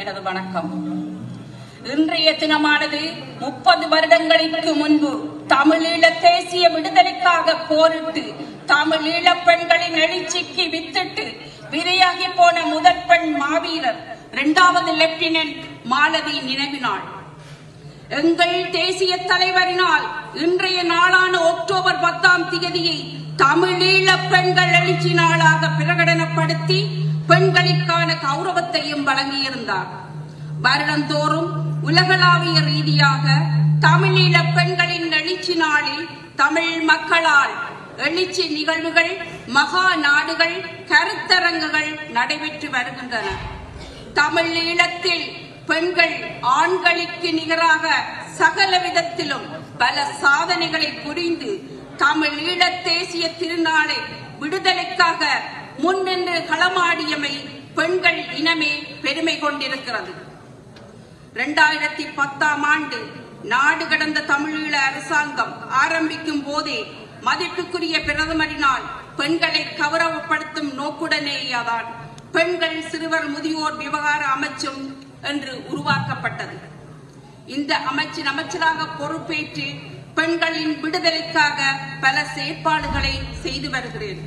எனது வணக்கம் இன்றைய தினமானது முப்பது வருடங்களுக்கு முன்பு தமிழீழ தேசிய விடுதலைக்காக போரிட்டு தமிழீழ பெண்களின் எழுச்சிக்கு வித்திட்டு விரையாகி போன முதற் பெண் மாவீரர் இரண்டாவது லெப்டினன்ட் மாலதி நினைவு நாள் எங்கள் தேசிய தலைவரினால் இன்றைய நாளான அக்டோபர் பத்தாம் தேதியை தமிழீழ பெண்கள் எழுச்சி நாளாக பிரகடனப்படுத்தி பெண்களுக்கான கௌரவத்தையும் வழங்கியிருந்தார் வருடந்தோறும் உலகளாவிய ரீதியாக தமிழீழ பெண்களின் எழுச்சி நாளில் தமிழ் மக்களால் எழுச்சி நிகழ்வுகள் மகா நாடுகள் கருத்தரங்குகள் நடைபெற்று வருகின்றன தமிழ் ஈழத்தில் பெண்கள் ஆண்களுக்கு நிகராக சகல விதத்திலும் பல சாதனைகளை புரிந்து தமிழ் ஈழத் தேசிய திருநாளை விடுதலைக்காக முன்னின்று களமாடியமை பெண்கள் இனமே பெருமை கொண்டிருக்கிறது இரண்டாயிரத்தி பத்தாம் ஆண்டு நாடு கடந்த தமிழீழ அரசாங்கம் ஆரம்பிக்கும் போதே மதிப்புக்குரிய பிரதமரினால் பெண்களை கௌரவப்படுத்தும் நோக்குடனேயாதான் பெண்கள் சிறுவர் முதியோர் விவகார அமைச்சும் என்று உருவாக்கப்பட்டது இந்த அமைச்சின் அமைச்சராக பொறுப்பேற்று பெண்களின் விடுதலைக்காக பல செயற்பாடுகளை செய்து வருகிறேன்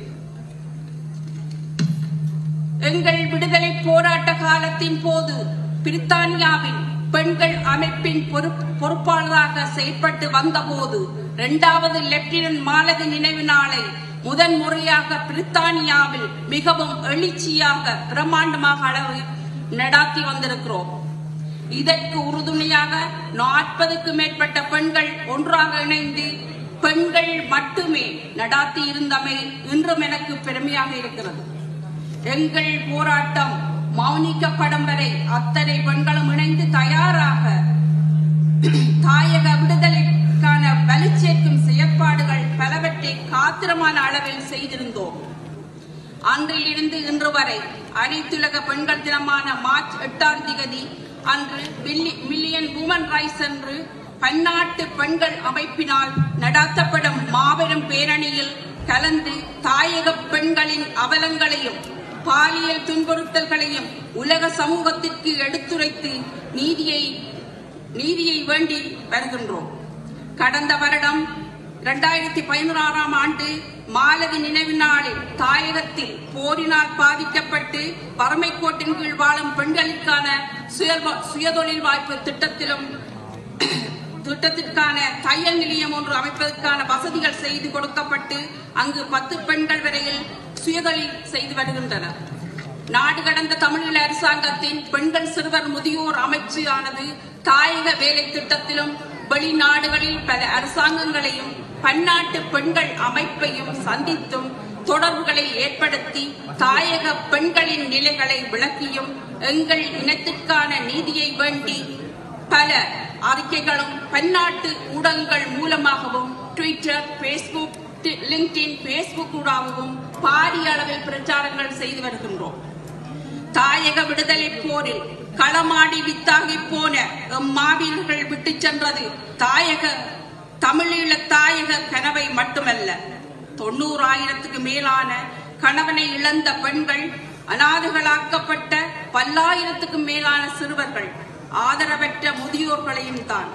எங்கள் விடுதலை போராட்ட காலத்தின் போது பிரித்தானியாவின் பெண்கள் அமைப்பின் பொறுப்- பொறுப்பாளராக செயற்பட்டு வந்தபோது இரண்டாவது லெப்டினன்ட் மாலதி நினைவு நாளை முதன் முறையாக பிரித்தானியாவில் மிகவும் எழுச்சியாக பிரம்மாண்டமாக அளவு நடாத்தி வந்திருக்கிறோம் இதற்கு உறுதுணையாக நாற்பதுக்கு மேற்பட்ட பெண்கள் ஒன்றாக இணைந்து பெண்கள் மட்டுமே நடாத்தி இருந்தமை இன்றும் எனக்கு பெருமையாக இருக்கிறது எங்கள் போராட்டம் மௌனிக்கப்படும் வரை அத்தனை பெண்களும் இணைந்து தயாராக தாயக விடுதலைக்கான வலுச்சேர்க்கும் செயற்பாடுகள் பலவற்றை காத்திரமான அளவில் செய்திருந்தோம் அன்றிலிருந்து இன்று வரை அனைத்துலக பெண்கள் தினமான மார்ச் எட்டாம் திகதி அன்று மில்லி- மில்லியன் உமன் ரைட்ஸ் என்று பன்னாட்டு பெண்கள் அமைப்பினால் நடாத்தப்படும் மாபெரும் பேரணியில் கலந்து தாயக பெண்களின் அவலங்களையும் பாலியல் துன்புறுத்தல்களையும் உலக சமூகத்திற்கு எடுத்துரைத்து நீதியை நீதியை வேண்டி வருகின்றோம் கடந்த வருடம் இரண்டாயிரத்தி பதினோராம் ஆண்டு மாலதி நினைவு நாளில் தாயகத்தில் போரினால் பாதிக்கப்பட்டு வறுமை கோட்டின் கீழ் வாழும் பெண்களுக்கான சுய- சுயதொழில் வாய்ப்பு திட்டத்திலும் திட்டத்திற்கான தையல் நிலையம் ஒன்று அமைப்பதற்கான வசதிகள் செய்து கொடுக்கப்பட்டு அங்கு பத்து பெண்கள் வரையில் சுயதொழில் செய்து வருகின்றனர் நாடு கடந்த தமிழீழ அரசாங்கத்தின் பெண்கள் சிறுவர் முதியோர் அமைச்சு ஆனது தாயக வேலை திட்டத்திலும் வெளிநாடுகளில் பல அரசாங்கங்களையும் பன்னாட்டு பெண்கள் அமைப்பையும் சந்தித்தும் தொடர்புகளை ஏற்படுத்தி தாயக பெண்களின் நிலைகளை விளக்கியும் எங்கள் இனத்திற்கான நீதியை வேண்டி பல அறிக்கைகளும் பன்னாட்டு ஊடகங்கள் மூலமாகவும் ட்விட்டர் பேஸ்புக் லிங்க்டின் பேஸ்புக் ஊடாகவும் பாரிய அளவில் பிரச்சாரங்கள் செய்து வருகின்றோம் தாயக விடுதலை போரில் களமாடி வித்தாகி போன எம் மாவீரர்கள் விட்டு சென்றது தாயக தமிழீழ தாயக கனவை மட்டுமல்ல தொண்ணூறாயிரத்துக்கு மேலான கணவனை இழந்த பெண்கள் அனாதைகளாக்கப்பட்ட பல்லாயிரத்துக்கும் மேலான சிறுவர்கள் ஆதரவற்ற முதியோர்களையும் தான்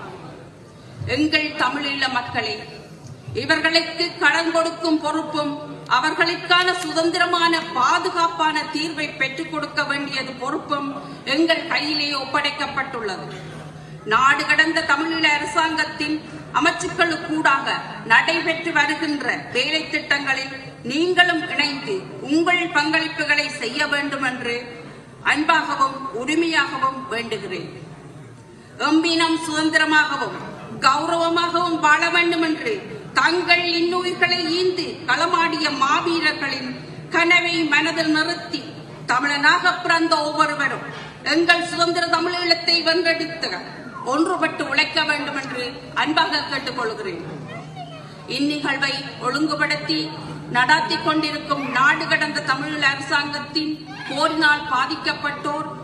எங்கள் தமிழீழ மக்களே இவர்களுக்கு கடன் கொடுக்கும் பொறுப்பும் அவர்களுக்கான சுதந்திரமான பாதுகாப்பான தீர்வை பெற்றுக் கொடுக்க வேண்டியது பொறுப்பும் எங்கள் கையிலே ஒப்படைக்கப்பட்டுள்ளது நாடு கடந்த தமிழீழ அரசாங்கத்தின் அமைச்சுக்களுக்கூடாக நடைபெற்று வருகின்ற வேலை திட்டங்களில் நீங்களும் இணைந்து உங்கள் பங்களிப்புகளை செய்ய வேண்டும் என்று அன்பாகவும் உரிமையாகவும் வேண்டுகிறேன் எம்பினம் சுதந்திரமாகவும் கௌரவமாகவும் வாழ வேண்டும் என்று தங்கள் இன்னுயிர்களை ஈந்து களமாடிய மாவீரர்களின் கனவை மனதில் நிறுத்தி தமிழனாக பிறந்த ஒவ்வொருவரும் எங்கள் சுதந்திர தமிழீழத்தை வென்றெடுத்து ஒன்றுபட்டு உழைக்க வேண்டும் என்று அன்பாக கேட்டுக்கொள்கிறேன் இந்நிகழ்வை ஒழுங்குபடுத்தி நடாத்தி கொண்டிருக்கும் நாடு கடந்த தமிழீழ அரசாங்கத்தின் போரினால் பாதிக்கப்பட்டோர்